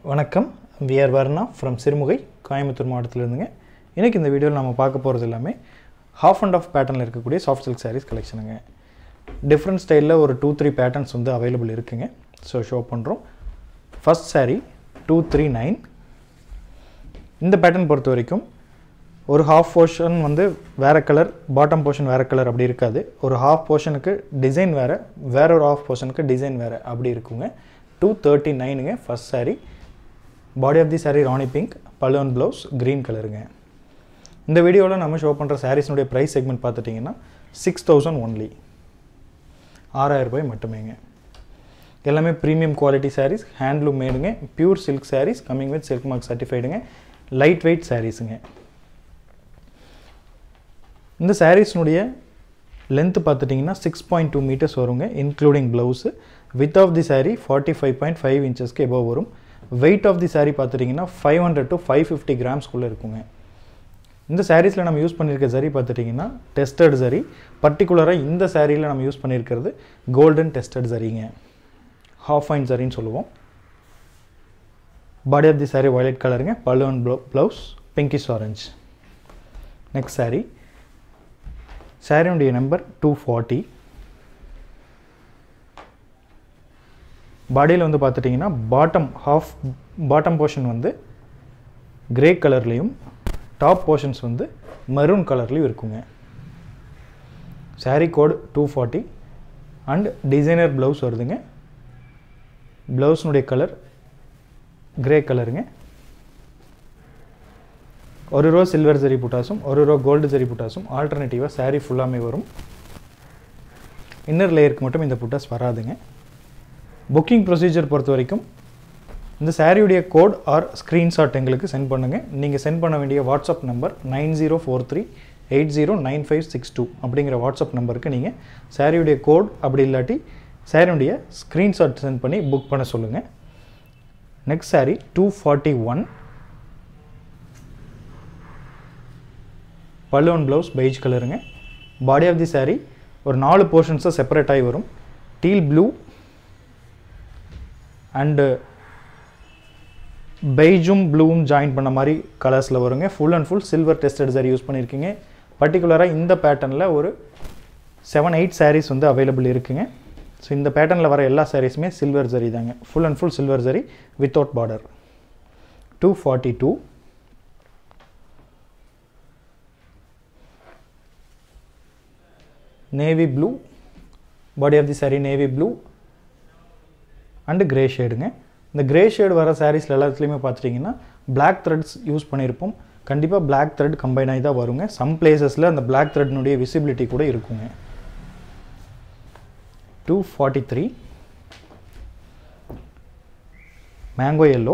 வணக்கம் VR Varna from Sirumugai Coimbatore மாவட்டத்திலிருந்துங்க இன்றைக்கி இந்த வீடியோவில் நம்ம பார்க்க போகிறது எல்லாமே ஹாஃப் அண்ட் ஆஃப் பேட்டர்னில் இருக்கக்கூடிய சாஃப்ட் சில்க் சாரீஸ் கலெக்ஷனுங்க டிஃப்ரெண்ட் ஸ்டைலில் ஒரு டூ த்ரீ பேட்டர்ன்ஸ் வந்து அவைலபிள் இருக்குங்க ஸோ ஷோ பண்ணுறோம் first saree two three nine இந்த பேட்டர்ன் பொறுத்த வரைக்கும் ஒரு ஹாஃப் போர்ஷன் வந்து வேறு கலர் பாட்டம் போர்ஷன் வேறு கலர் அப்படி இருக்காது ஒரு ஹாஃப் போர்ஷனுக்கு டிசைன் வேறு வேற ஒரு ஹாஃப் போர்ஷனுக்கு டிசைன் வேறு அப்படி இருக்குங்க டூ தேர்ட்டி நைனுங்க first saree body of the saree ராணி பிங்க் பலூன் ப்ளவுஸ் க்ரீன் கலருங்க இந்த வீடியோவில் நம்ம ஷோ பண்ணுற சாரீஸ்னுடைய ப்ரைஸ் செக்மெண்ட் பார்த்துட்டிங்கன்னா சிக்ஸ் தௌசண்ட் ஒன்லி ஆறாயிரம் ரூபாய் மட்டுமேங்க எல்லாமே ப்ரீமியம் குவாலிட்டி sarees ஹேண்ட்லூம் மேடுங்க pure silk sarees coming with silk mark சர்டிஃபைடுங்க லைட் வெயிட் சாரீஸுங்க இந்த சாரீஸ்னுடைய லென்த் பார்த்துட்டிங்கன்னா சிக்ஸ் பாயிண்ட் டூ மீட்டர்ஸ் வருங்க including blouse width of the saree forty five point five இன்ச்சஸ்க்கு above வரும் வெயிட் ஆஃப் தி saree பார்த்துட்டிங்கன்னா five hundred to five fifty கிராம்ஸ்குள்ளே இருக்குங்க இந்த சாரீஸில் நம்ம யூஸ் பண்ணியிருக்க சரி பார்த்துட்டிங்கன்னா டெஸ்டட் சரி பர்டிகுலராக இந்த சாரியில் நம்ம யூஸ் பண்ணியிருக்கிறது கோல்டன் டெஸ்டட் சரிங்க ஹாஃப் ஃபைன் சரின்னு சொல்லுவோம் body of the saree violet கலருங்க பல்லுவன் ப்ளவு blouse pinkish orange next saree சாரியுடைய நம்பர் டூ ஃபார்ட்டி பாடியில் வந்து பார்த்துட்டிங்கன்னா பாட்டம் ஹாஃப் பாட்டம் போர்ஷன் வந்து கிரே கலர்லேயும் டாப் போர்ஷன்ஸ் வந்து மெரூன் கலர்லேயும் இருக்குங்க saree code two forty and designer blouse வருதுங்க ப்ளவுஸ்னுடைய கலர் கிரே கலருங்க ஒரு ரோ சில்வர் ஜரி புட்டாஸும் ஒரு ரோ கோல்டு ஜரி புட்டாஸும் ஆல்டர்னேட்டிவாக saree ஃபுல்லாமே வரும் இன்னர் லேயருக்கு மட்டும் இந்த புட்டாஸ் வராதுங்க புக்கிங் ப்ரொசீஜர் பொறுத்த வரைக்கும் இந்த சாரியுடைய கோட் ஆர் ஸ்க்ரீன்ஷாட் எங்களுக்கு சென்ட் பண்ணுங்கள் நீங்கள் சென்ட் பண்ண வேண்டிய WhatsApp number nine zero four three eight zero nine five six two அப்படிங்கிற வாட்ஸ்அப் நம்பருக்கு நீங்கள் சாரியுடைய கோட் அப்படி இல்லாட்டி சாரியுடைய ஸ்க்ரீன்ஷாட் சென்ட் பண்ணி புக் பண்ண சொல்லுங்கள் next sari two forty one பல்லுவன் ப்ளவுஸ் பெய்ஜ் கலருங்க பாடி ஆஃப் தி saree ஒரு நாலு போர்ஷன்ஸாக செப்பரேட் ஆகி வரும் டீல் ப்ளூ அண்டு பெய்ஜும் ப்ளூவும் ஜாயின் பண்ண மாதிரி கலர்ஸில் வருங்க full and full silver tested zari use பண்ணியிருக்கீங்க பர்டிகுலராக இந்த பேட்டர்னில் ஒரு செவன் எயிட் sarees வந்து அவைலபிள் இருக்குங்க ஸோ இந்த பேட்டர்னில் வர எல்லா சாரீஸுமே சில்வர் ஜரி தாங்க full and full silver zari without border two forty two navy blue body of the saree navy blue and grey ஷேடுங்க இந்த கிரே ஷேடு வர சாரீஸில் எல்லாத்துலேயுமே பார்த்துட்டிங்கன்னா பிளாக் த்ரெட்ஸ் யூஸ் பண்ணியிருப்போம் கண்டிப்பாக பிளாக் த்ரெட் கம்பைன் ஆகி தான் வருங்க சம் பிளேசஸில் அந்த பிளாக் த்ரெட்னுடைய விசிபிலிட்டி கூட இருக்குங்க two forty three mango yellow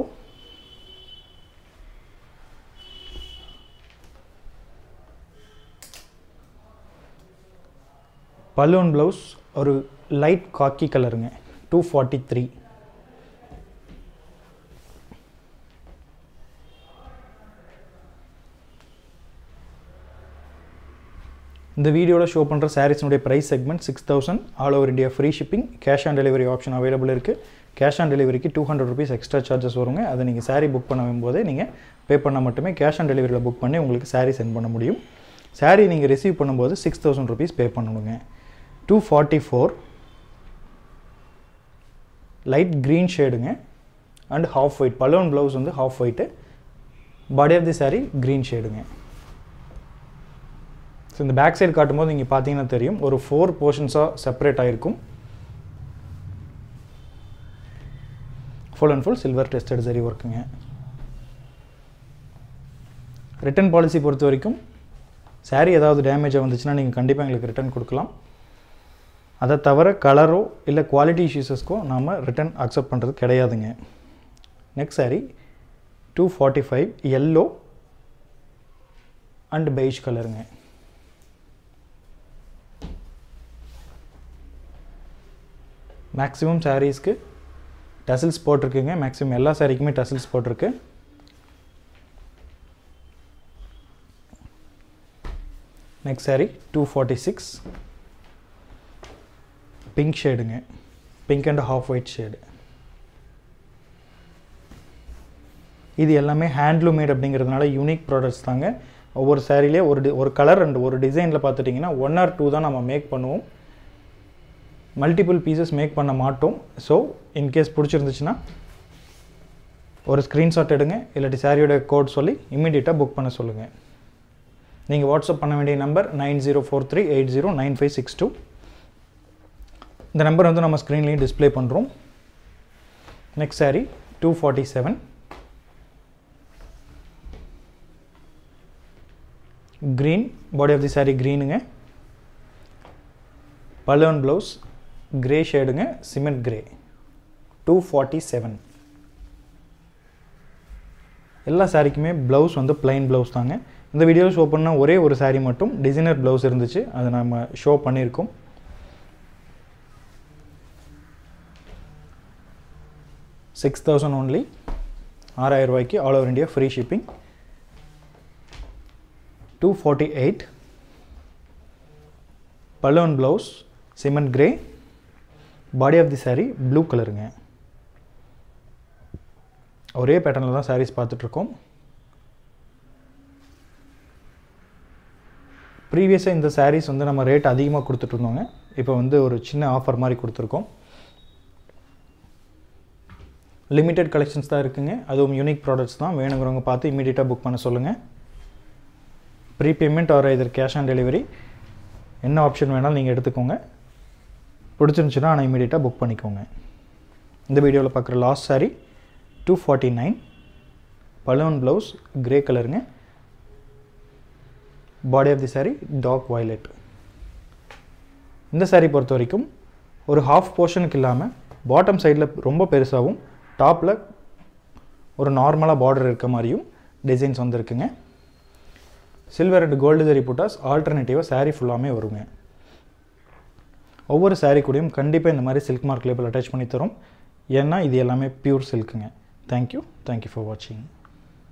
balloon blouse ஒரு லைட் காக்கி கலருங்க டூ ஃபார்ட்டி த்ரீ இந்த வீடியோவில் ஷோ பண்ணுற சாரீஸ்னுடைய price segment six thousand all over India free shipping cash on delivery option available இருக்குது கேஷ் ஆன் டெலிவரிக்கு two hundred rupees extra charges வருங்க அதை நீங்கள் saree புக் பண்ணும்போதே நீங்கள் பே பண்ணால் மட்டுமே கேஷ் ஆன் டெலிவரியில் புக் பண்ணி உங்களுக்கு saree சென்ட் பண்ண முடியும் saree நீங்கள் ரிசீவ் பண்ணும்போது சிக்ஸ் தௌசண்ட் ருபீஸ் பே பண்ணணுங்க two forty four light green ஷேடுங்க and half white balloon blouse வந்து half white body of the saree green ஷேடுங்க ஸோ இந்த பேக் சைடு காட்டும்போது நீங்கள் பார்த்தீங்கன்னா தெரியும் ஒரு ஃபோர் போர்ஷன்ஸாக செப்பரேட் ஆகிருக்கும் full and full silver tested zari ஒர்க்குங்க ரிட்டர்ன் பாலிசி பொறுத்த வரைக்கும் saree ஏதாவது டேமேஜாக வந்துச்சுன்னா நீங்கள் கண்டிப்பாக எங்களுக்கு ரிட்டர்ன் கொடுக்கலாம் அதை தவிர கலரோ இல்லை குவாலிட்டி இஷ்யூஸஸ்க்கோ நாம் ரிட்டர்ன் அக்செப்ட் பண்ணுறது கிடையாதுங்க next saree two forty five yellow and beige கலருங்க மேக்ஸிமம் சாரீஸ்க்கு டசில்ஸ் போட்டிருக்குங்க மேக்ஸிமம் எல்லா சாரீக்குமே டசில்ஸ் போட்டிருக்கு next saree two forty six pink ஷேடுங்க pink and half white shade இது எல்லாமே ஹேண்ட்லூம் மேட் அப்படிங்கிறதுனால யூனிக் ப்ராடக்ட்ஸ் தாங்க ஒவ்வொரு சாரிலே ஒரு டி ஒரு கலர் அண்ட் ஒரு டிசைனில் பார்த்துட்டிங்கன்னா ஒன் ஆர் டூ தான் நம்ம மேக் பண்ணுவோம் மல்டிபிள் பீசஸ் மேக் பண்ண மாட்டோம் ஸோ இன்கேஸ் பிடிச்சிருந்துச்சுன்னா ஒரு ஸ்க்ரீன்ஷாட் எடுங்க இல்லாட்டி சாரியோட கோட் சொல்லி இம்மிடியேட்டாக புக் பண்ண சொல்லுங்கள் நீங்கள் வாட்ஸ்அப் பண்ண வேண்டிய number nine zero four three eight zero nine five six two இந்த நம்பர் வந்து நம்ம ஸ்க்ரீன்லேயும் டிஸ்ப்ளே பண்ணுறோம் next sari two forty seven green body of the sari க்ரீனுங்க பலூன் ப்ளவுஸ் க்ரே ஷேடுங்க cement grey two forty seven எல்லா சாரிக்குமே ப்ளவுஸ் வந்து பிளைன் ப்ளவுஸ் தாங்க இந்த வீடியோவில் ஷோ பண்ண ஒரே ஒரு சாரீ மட்டும் டிசைனர் ப்ளவுஸ் இருந்துச்சு அதை நம்ம ஷோ பண்ணியிருக்கோம் சிக்ஸ் தௌசண்ட் ஓன்லி ஆறாயிரம் ரூபாய்க்கு all over India free shipping two forty eight balloon blouse cement grey body of the sari blue கலருங்க ஒரே பேட்டர்னில் தான் சாரீஸ் பார்த்துட்ருக்கோம் ப்ரீவியஸாக இந்த சாரீஸ் வந்து நம்ம ரேட் அதிகமாக கொடுத்துட்ருந்தோங்க இப்போ வந்து ஒரு சின்ன ஆஃபர் மாதிரி கொடுத்துருக்கோம் லிமிட்டெட் கலெக்ஷன்ஸ் தான் இருக்குங்க அதுவும் யூனிக் ப்ராடக்ட்ஸ் தான் வேணுங்கிறவங்க பார்த்து இமீடியட்டாக புக் பண்ண சொல்லுங்கள் prepayment or either cash on delivery என்ன ஆப்ஷன் வேணாலும் நீங்கள் எடுத்துக்கோங்க பிடிச்சிருந்துச்சுன்னா ஆனால் இமீடியட்டாக புக் பண்ணிக்கோங்க இந்த வீடியோவில் பார்க்குற last sari two forty nine balloon blouse grey கலருங்க body of the sari dark violet இந்த சாரீ பொறுத்த வரைக்கும் ஒரு ஹாஃப் போர்ஷனுக்கு இல்லாமல் பாட்டம் சைடில் ரொம்ப பெருசாகவும் டாப்பில் ஒரு நார்மலாக பார்டர் இருக்க மாதிரியும் டிசைன்ஸ் வந்துருக்குங்க சில்வர் அண்ட் கோல்டு ஜரி புட்டாஸ் ஆல்டர்னேட்டிவாக சாரீ ஃபுல்லாமே வருங்க ஒவ்வொரு சாரீ கூடயும் கண்டிப்பாக இந்த மாதிரி சில்க் மார்க் லேபிள் அட்டாச் பண்ணி தரும் ஏன்னா இது எல்லாமே பியூர் சில்க்குங்க தேங்க்யூ தேங்க்யூ ஃபார் வாட்சிங்